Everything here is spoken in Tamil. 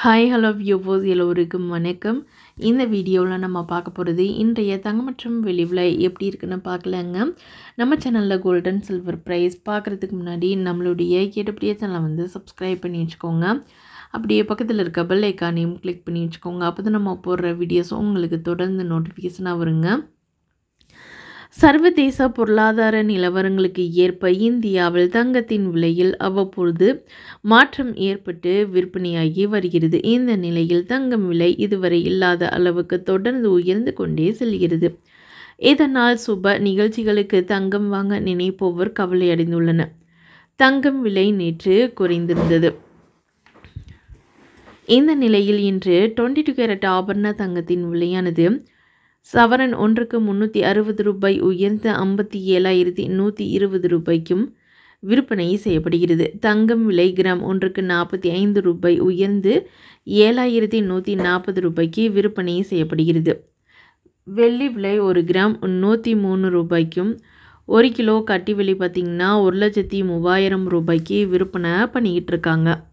ஹாய் ஹலோ வியூவோஸ் எல்லோருக்கும் வணக்கம் இந்த வீடியோவில் நம்ம பார்க்க போகிறது இன்றைய தங்கம் மற்றும் வெளி விலை எப்படி இருக்குன்னு பார்க்கலாங்க நம்ம சேனலில் கோல்டன் சில்வர் ப்ரைஸ் பார்க்குறதுக்கு முன்னாடி நம்மளுடைய கேட்டபடியே சேனலை வந்து சப்ஸ்கிரைப் பண்ணி வச்சுக்கோங்க அப்படியே பக்கத்தில் இருக்க பெல் ஐக்கானையும் கிளிக் பண்ணி வச்சுக்கோங்க அப்போ தான் நம்ம போடுற வீடியோஸ் உங்களுக்கு தொடர்ந்து நோட்டிஃபிகேஷனாக வருங்க சர்வதேச பொருளாதார நிலவரங்களுக்கு ஏற்ப இந்தியாவில் தங்கத்தின் விலையில் அவ்வப்பொழுது மாற்றம் ஏற்பட்டு விற்பனையாகி வருகிறது இந்த நிலையில் தங்கம் விலை இதுவரை இல்லாத அளவுக்கு தொடர்ந்து உயர்ந்து கொண்டே செல்கிறது இதனால் சுப நிகழ்ச்சிகளுக்கு தங்கம் வாங்க நினைப்போவர் கவலையடைந்துள்ளனர் தங்கம் விலை நேற்று குறைந்திருந்தது இந்த நிலையில் இன்று டுவெண்ட்டி டூ கேரட் ஆபரண தங்கத்தின் விலையானது சவரன் ஒன்றுக்கு முந்நூற்றி அறுபது ரூபாய் உயர்ந்த ஐம்பத்தி ஏழாயிரத்தி நூற்றி இருபது ரூபாய்க்கும் விற்பனை செய்யப்படுகிறது தங்கம் விலை கிராம் ஒன்றுக்கு நாற்பத்தி ஐந்து ரூபாய் உயர்ந்து ஏழாயிரத்தி நூற்றி நாற்பது ரூபாய்க்கு விற்பனை செய்யப்படுகிறது வெள்ளி விலை ஒரு கிராம் நூற்றி மூணு ரூபாய்க்கும் ஒரு கிலோ கட்டி விலை பார்த்திங்கன்னா ஒரு லட்சத்தி மூவாயிரம் ரூபாய்க்கு விற்பனை பண்ணிக்கிட்டு இருக்காங்க